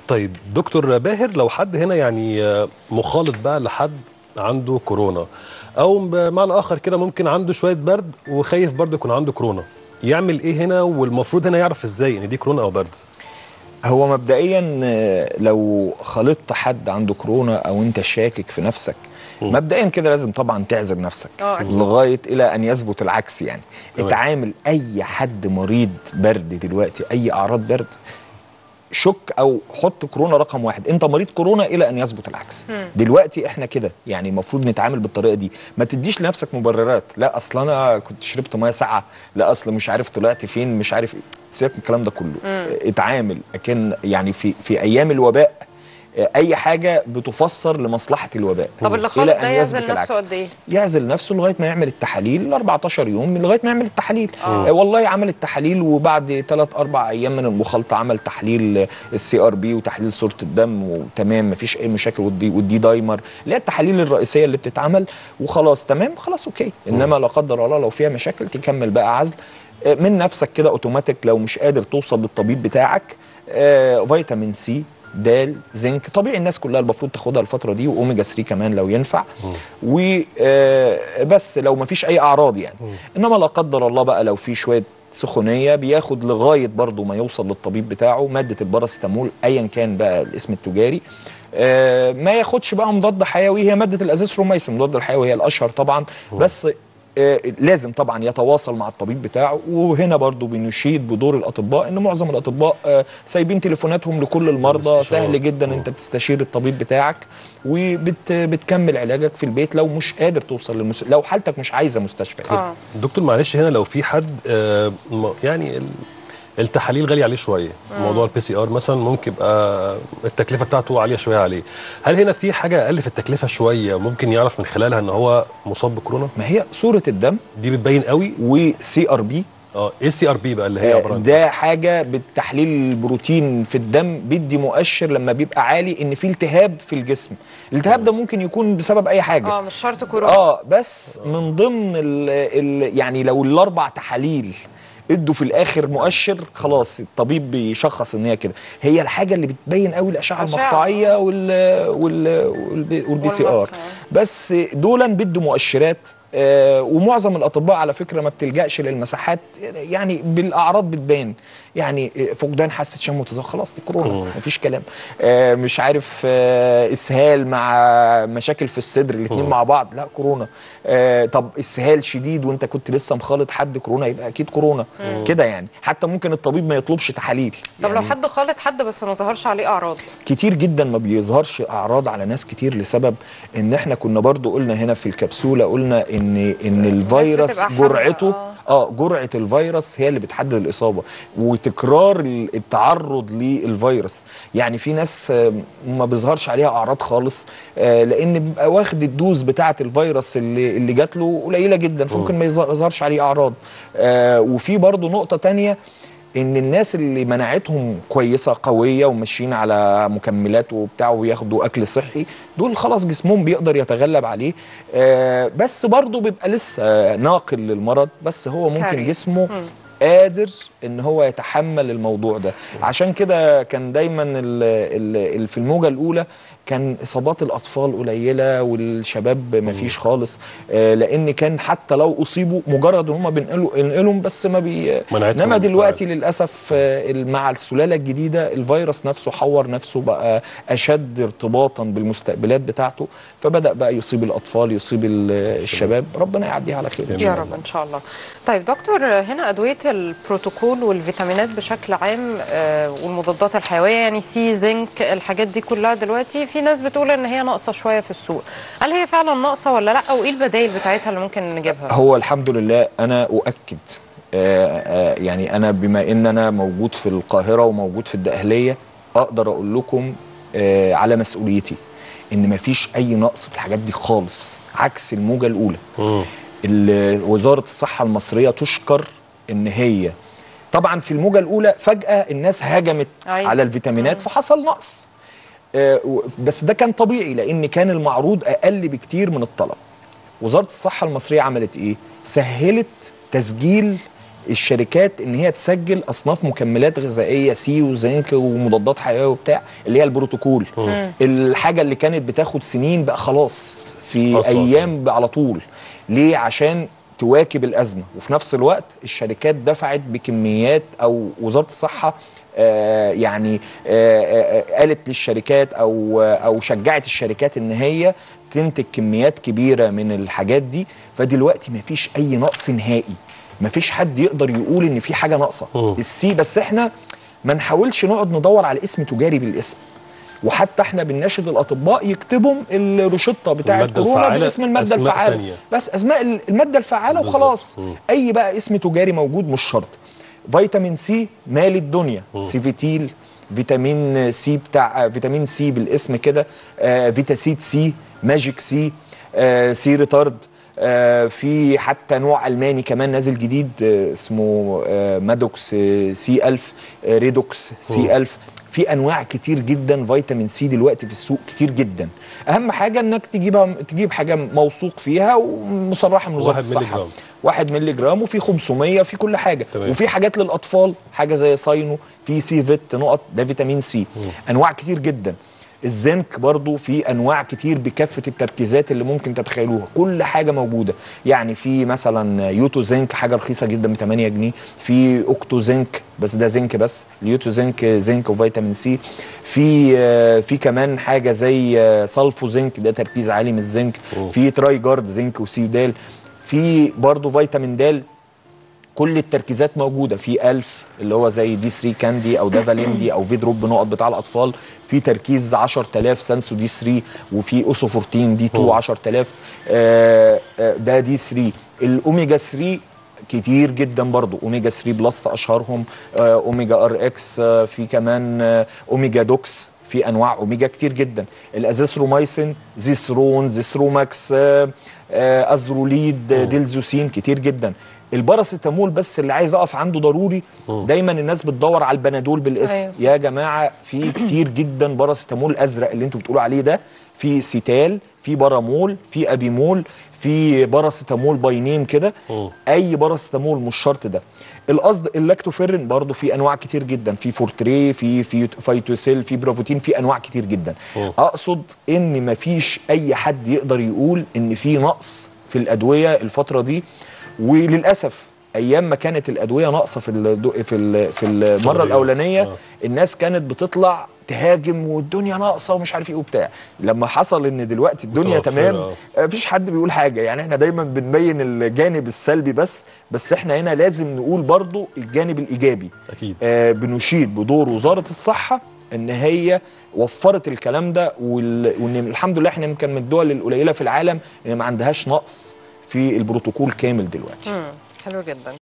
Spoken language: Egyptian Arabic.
طيب دكتور باهر لو حد هنا يعني آه، مخالط بقى لحد عنده كورونا او بمعنى اخر كده ممكن عنده شويه برد وخايف برضه يكون عنده كورونا يعمل ايه هنا والمفروض هنا يعرف ازاي ان دي كورونا او برد هو مبدئيا آه، لو خلطت حد عنده كورونا او انت شاكك في نفسك مبدئيا كده لازم طبعا تعزل نفسك آه، أكيد. لغايه الى ان يثبت العكس يعني تمام. اتعامل اي حد مريض برد دلوقتي اي اعراض برد شك او حط كورونا رقم واحد انت مريض كورونا الى ان يثبت العكس دلوقتي احنا كده يعني المفروض نتعامل بالطريقه دي ما تديش لنفسك مبررات لا اصل انا كنت شربت ميه ساقعه لا اصل مش عارف طلعت فين مش عارف ايه سيبك من الكلام ده كله اتعامل لكن يعني في في ايام الوباء آه، اي حاجه بتفسر لمصلحه الوباء طب اللي إلى خالط أن ده يثبت يعزل العكس. نفسه قد ايه؟ يعزل نفسه لغايه ما يعمل التحاليل ال 14 يوم من لغايه ما يعمل التحاليل آه. والله عمل التحاليل وبعد 3 4 ايام من المخالطه عمل تحليل السي ار بي وتحليل صوره الدم وتمام مفيش اي مشاكل والدي والدي دايمر اللي هي التحاليل الرئيسيه اللي بتتعمل وخلاص تمام خلاص اوكي انما لا قدر الله لو فيها مشاكل تكمل بقى عزل آه، من نفسك كده اوتوماتيك لو مش قادر توصل للطبيب بتاعك آه، فيتامين سي دال زنك طبيعي الناس كلها المفروض تاخدها الفتره دي واوميجا 3 كمان لو ينفع وبس لو ما فيش اي اعراض يعني انما لا قدر الله بقى لو في شويه سخونيه بياخد لغايه برضه ما يوصل للطبيب بتاعه ماده الباراسيتامول ايا كان بقى الاسم التجاري آه، ما ياخدش بقى مضاد حيوي هي ماده الازيثروميسين مضاد الحيوي هي الاشهر طبعا بس آه، لازم طبعا يتواصل مع الطبيب بتاعه وهنا برضو بنشيد بدور الاطباء ان معظم الاطباء آه، سايبين تليفوناتهم لكل المرضى الاستشارة. سهل جدا انت بتستشير الطبيب بتاعك وبتكمل علاجك في البيت لو مش قادر توصل للمس... لو حالتك مش عايزه مستشفى اه دكتور معلش هنا لو في حد آه، م- يعني ال- التحاليل غالي عليه شويه موضوع البي سي ار مثلا ممكن يبقى التكلفه بتاعته عاليه شويه عليه هل هنا في حاجه اقل في التكلفه شويه ممكن يعرف من خلالها ان هو مصاب بكورونا ما هي صوره الدم دي بتبين قوي وسي ار بي اه ايه سي ار بي بقى اللي هي عباره عن ده حاجه بالتحليل البروتين في الدم بيدي مؤشر لما بيبقى عالي ان في التهاب في الجسم الالتهاب ده ممكن يكون بسبب اي حاجه اه مش شرط كورونا اه بس من ضمن ال ال يعني لو الاربع تحاليل ادوا في الاخر مؤشر خلاص الطبيب بيشخص ان هي كده هي الحاجه اللي بتبين قوي الاشعه أشعة. المقطعيه وال وال والبي, والبي سي ار والماسك، بس دولا بيدوا مؤشرات آه ومعظم الاطباء على فكره ما بتلجاش للمساحات يعني بالاعراض بتبان يعني آه، فقدان حاسه شم وتذوق خلاص دي كورونا مفيش كلام آه مش عارف آه اسهال مع مشاكل في الصدر الاثنين مع بعض لا كورونا آه طب اسهال شديد وانت كنت لسه مخالط حد كورونا يبقى اكيد كورونا كده يعني حتى ممكن الطبيب ما يطلبش تحاليل طب لو يعني حد خالط حد بس ما ظهرش عليه اعراض كتير جدا ما بيظهرش اعراض على ناس كتير لسبب ان احنا كنا برضو قلنا هنا في الكبسوله قلنا ان ان الفيروس بتبقى حاملة، جرعته آه. اه جرعه الفيروس هي اللي بتحدد الاصابه وتكرار ال- التعرض للفيروس يعني في ناس آه، ما بيظهرش عليها اعراض خالص آه، لان بيبقى واخد الدوز بتاعه الفيروس اللي اللي جات له قليله جدا فممكن ما يظهر- يظهرش عليه اعراض آه، وفي برضو نقطه تانية ان الناس اللي مناعتهم كويسه قويه وماشيين على مكملات وبتاع وياخدوا اكل صحي دول خلاص جسمهم بيقدر يتغلب عليه آه بس برضه بيبقى لسه ناقل للمرض بس هو ممكن كاري. جسمه قادر ان هو يتحمل الموضوع ده عشان كده كان دايما ال ال ال في الموجه الاولى كان اصابات الاطفال قليله والشباب ما فيش خالص آه لان كان حتى لو اصيبوا مجرد ان هم بينقلوا ينقلهم بس ما بي مناعتهم انما دلوقتي ضعيفة. للاسف آه، ال- مع السلاله الجديده الفيروس نفسه حور نفسه بقى اشد ارتباطا بالمستقبلات بتاعته فبدا بقى يصيب الاطفال يصيب ال- الشباب ربنا يعديها على خير إن شاء يا الله. رب ان شاء الله طيب دكتور هنا ادويه البروتوكول والفيتامينات بشكل عام آه، والمضادات الحيويه يعني سي زنك الحاجات دي كلها دلوقتي في ناس بتقول ان هي ناقصه شويه في السوق هل هي فعلا ناقصه ولا لا وايه البدائل بتاعتها اللي ممكن نجيبها هو الحمد لله انا اؤكد آه، آه، يعني انا بما ان انا موجود في القاهره وموجود في الدقهليه اقدر اقول لكم آه، على مسؤوليتي ان مفيش اي نقص في الحاجات دي خالص عكس الموجه الاولى مم. ال- وزاره الصحه المصريه تشكر ان هي طبعا في الموجه الاولى فجاه الناس هاجمت أيوة. على الفيتامينات فحصل نقص آه، و- بس ده كان طبيعي لان كان المعروض اقل بكتير من الطلب وزاره الصحه المصريه عملت ايه سهلت تسجيل الشركات ان هي تسجل اصناف مكملات غذائيه سي وزنك ومضادات حيويه وبتاع اللي هي البروتوكول الحاجه اللي كانت بتاخد سنين بقى خلاص في أصلاً. ايام بقى على طول ليه عشان تواكب الازمه وفي نفس الوقت الشركات دفعت بكميات او وزاره الصحه آه يعني آه آه قالت للشركات او آه او شجعت الشركات ان هي تنتج كميات كبيره من الحاجات دي فدلوقتي مفيش اي نقص نهائي مفيش حد يقدر يقول ان في حاجه ناقصه مم. السي بس احنا ما نحاولش نقعد ندور على اسم تجاري بالاسم وحتى احنا بنناشد الاطباء يكتبوا الروشته بتاعه المادة كورونا الفعالة، باسم الماده أسماء الفعاله تانية. بس اسماء ال- الماده الفعاله بالظبط. وخلاص مم. اي بقى اسم تجاري موجود مش شرط فيتامين سي مال الدنيا سيفيتيل فيتامين سي بتاع آه، فيتامين سي بالاسم كده آه فيتاسيد سي ماجيك سي آه سي ريتارد آه في حتى نوع الماني كمان نازل جديد آه اسمه آه مادوكس آه سي 1000 آه ريدوكس سي 1000 في انواع كتير جدا فيتامين سي دلوقتي في السوق كتير جدا اهم حاجه انك تجيبها تجيب حاجه موثوق فيها ومصرحه من وزاره واحد مللي الصحه جرام. واحد مللي جرام وفي 500 في كل حاجه تمام. وفي حاجات للاطفال حاجه زي ساينو في سي فيت نقط ده فيتامين سي انواع كتير جدا الزنك برضو في انواع كتير بكافه التركيزات اللي ممكن تتخيلوها كل حاجه موجوده يعني في مثلا يوتو زنك حاجه رخيصه جدا ب 8 جنيه في اوكتو زنك بس ده زنك بس اليوتو زنك زنك وفيتامين سي في آه، في كمان حاجه زي آه، سلفو زنك ده تركيز عالي من الزنك في تراي جارد زنك وسي دال في برضو فيتامين دال كل التركيزات موجوده في ألف اللي هو زي دي 3 كاندي او دافاليندي او في دروب نقط بتاع الاطفال في تركيز 10000 سانسو دي 3 وفي اوسو 14 دي 2 10000 آه، آه، ده دي 3 الاوميجا 3 كتير جدا برضو اوميجا 3 بلس اشهرهم آه، اوميجا ار اكس آه، في كمان آه، اوميجا دوكس في انواع اوميجا كتير جدا الازيثرومايسين زيثرون زيثروماكس آه، آه، ازروليد آه، ديلزوسين كتير جدا الباراسيتامول بس اللي عايز اقف عنده ضروري دايما الناس بتدور على البنادول بالاسم أيوة صح. يا جماعه في كتير جدا باراسيتامول ازرق اللي انتوا بتقولوا عليه ده في سيتال في بارامول في ابيمول في باراسيتامول باي نيم كده مم. اي باراسيتامول مش شرط ده القصد اللاكتوفيرين برضو في انواع كتير جدا في فورتري في في فايتوسيل في برافوتين في انواع كتير جدا مم. اقصد ان مفيش اي حد يقدر يقول ان في نقص في الادويه الفتره دي وللاسف ايام ما كانت الادويه ناقصه في الدو في ال في المره صحيح. الاولانيه آه. الناس كانت بتطلع تهاجم والدنيا ناقصه ومش عارف ايه وبتاع لما حصل ان دلوقتي الدنيا متوفرة، تمام آه. آه، مفيش حد بيقول حاجه يعني احنا دايما بنبين الجانب السلبي بس بس احنا هنا لازم نقول برضو الجانب الايجابي اكيد آه بنشيد بدور وزاره الصحه ان هي وفرت الكلام ده وال- وان الحمد لله احنا يمكن من الدول القليله في العالم اللي ما عندهاش نقص في البروتوكول كامل دلوقتي مم. حلو جدا